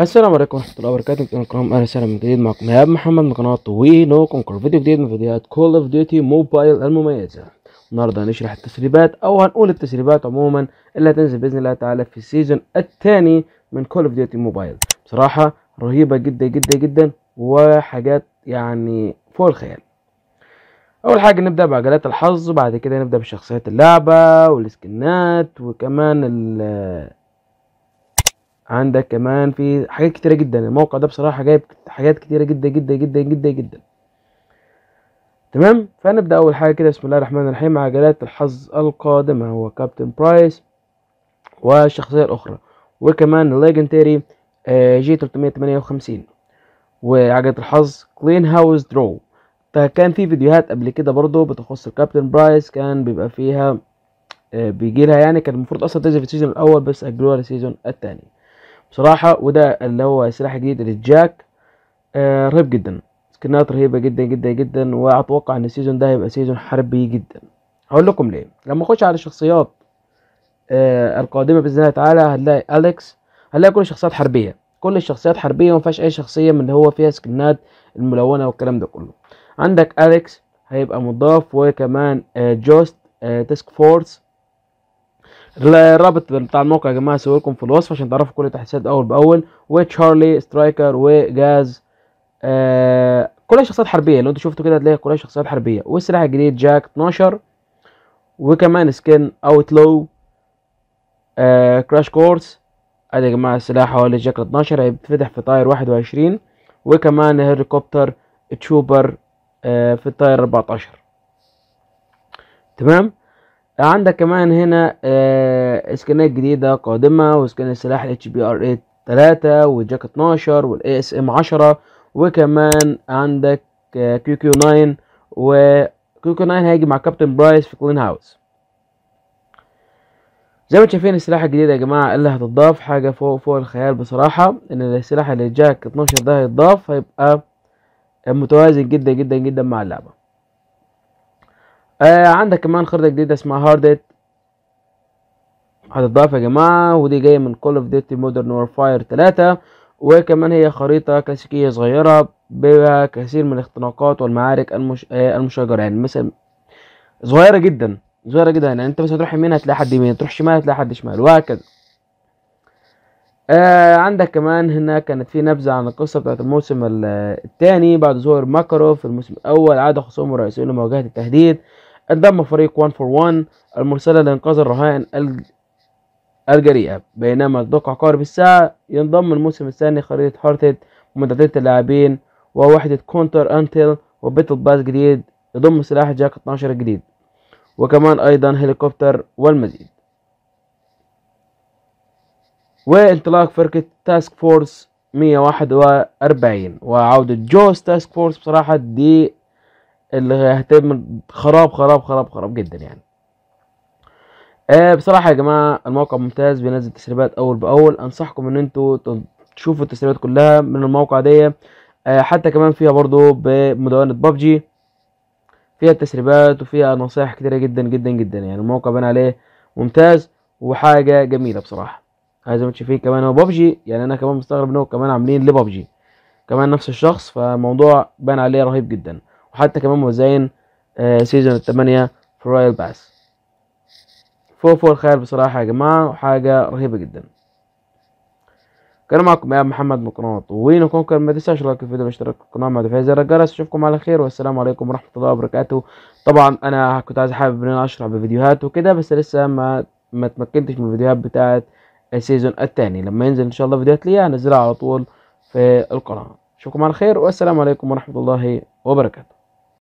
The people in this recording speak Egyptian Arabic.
السلام عليكم ورحمة الله وبركاته مستمعينا الكرام أهلا وسهلا من جديد معكم إيهاب محمد من قناة وي نو كونكر فيديو جديد من فيديوهات كول اوف ديوتي موبايل المميزة النهاردة هنشرح التسريبات أو هنقول التسريبات عموما اللي هتنزل بإذن الله تعالى في السيزون الثاني من كول اوف ديوتي موبايل بصراحة رهيبة جدا جدا جدا وحاجات يعني فوق الخيال أول حاجة نبدأ بعجلات الحظ بعد كده نبدأ بشخصيات اللعبة والسكنات وكمان ال عندك كمان في حاجات كتيرة جدا الموقع ده بصراحة جايب حاجات كتيرة جدا جدا جدا جدا جدا تمام فنبدأ أول حاجة كده بسم الله الرحمن الرحيم عجلات الحظ القادمة هو كابتن برايس والشخصية الأخرى وكمان الليجندري جي 358 وعجلة الحظ كلين هاوس درو كان في فيديوهات قبل كده برضو بتخص الكابتن برايس كان بيبقى فيها بيجي لها يعني كان المفروض اصلا تنزل في السيزون الاول بس اجلوها للسيزون الثاني بصراحة وده اللي هو سلاح جديد للجاك آه رهيب جدا سكنات رهيبة جدا جدا جدا واتوقع ان السيزون ده هيبقى سيزون حربي جدا هقول لكم ليه لما اخش على الشخصيات آه القادمة باذن الله تعالى هنلاقي اليكس هنلاقي كل الشخصيات حربية كل الشخصيات حربية ومفيهاش اي شخصية من اللي هو فيها سكنات الملونة والكلام ده كله عندك اليكس هيبقى مضاف وكمان آه جوست آه تاسك فورس الرابط بتاع الموقع يا جماعه هسيبه لكم في الوصف عشان تعرفوا كل التحديثات اول باول وتشارلي سترايكر وجاز آه كلها شخصيات حربيه لو انتوا شفتوا كده هتلاقي كلها شخصيات حربيه والسلاح الجديد جاك 12 وكمان سكين اوتلو آه كراش كورس ادي يا جماعه السلاح هو اللي جاك 12 هيتفتح في طاير 21 وكمان هليكوبتر تشوبر آه في الطاير 14 تمام عندك كمان هنا آه سكنات جديدة قادمة وسكن السلاح ال HBR 3 والجاك 12 والاي اس ام 10 وكمان عندك آه كيو كيو 9 وكيو كيو 9 هيجي مع كابتن برايس في كلين هاوس زي ما شايفين السلاح الجديد يا جماعة اللي هتضاف حاجة فوق فوق الخيال بصراحة ان السلاح اللي جاك 12 ده هيتضاف هيبقى متوازن جدا جدا جدا مع اللعبة آه عندك كمان خريطة جديدة اسمها هاردت هتضاف يا جماعة ودي جاية من كول اوف ديوتي مودرن وورفاير 3 وكمان هي خريطة كلاسيكية صغيرة بها كثير من الاختناقات والمعارك المش... آه المشجرة يعني مثلا صغيرة جدا صغيرة جدا يعني انت بس هتروح يمين هتلاقي حد يمين تروح شمال هتلاقي حد شمال وهكذا آه عندك كمان هنا كانت في نبذة عن القصة بتاعت الموسم الثاني بعد ظهور ماكارو في الموسم الأول عاد خصوم الرئيسيين لمواجهة التهديد انضم فريق 1 فور 1 المرسلة لإنقاذ الرهائن الجريئة بينما دوق عقارب الساعة ينضم الموسم الثاني خريطة هارتد ومدادية اللاعبين ووحدة كونتر انتل وبيتل باس جديد يضم سلاح جاك 12 الجديد وكمان أيضا هليكوبتر والمزيد وانطلاق فرقة تاسك فورس 141 وعودة جوز تاسك فورس بصراحة دي اللي هتعمل خراب خراب خراب خراب جدا يعني آه بصراحة يا جماعة الموقع ممتاز بينزل تسريبات أول بأول أنصحكم إن انتوا تشوفوا التسريبات كلها من الموقع دي آه حتى كمان فيها برضو بمدونة بابجي فيها تسريبات وفيها نصايح كتيرة جدا جدا جدا يعني الموقع بان عليه ممتاز وحاجة جميلة بصراحة زي ما انتوا شايفين كمان هو بابجي يعني أنا كمان مستغرب إن هو كمان عاملين لبابجي كمان نفس الشخص فالموضوع بان عليه رهيب جدا وحتى كمان موزعين آه سيزون الثمانية في رويال باس فوق فوق الخيال بصراحة يا جماعة وحاجة رهيبة جدا كان معكم يا محمد من قناة وين كونكر ما تنساش لايك الفيديو والاشتراك في القناة مع تفعيل زر الجرس اشوفكم على خير والسلام عليكم ورحمة الله وبركاته طبعا انا كنت عايز حابب ان انا اشرح بفيديوهات وكده بس لسه ما ما تمكنتش من الفيديوهات بتاعة السيزون الثاني لما ينزل ان شاء الله فيديوهات ليا هنزلها على طول في القناة اشوفكم على خير والسلام عليكم ورحمة الله وبركاته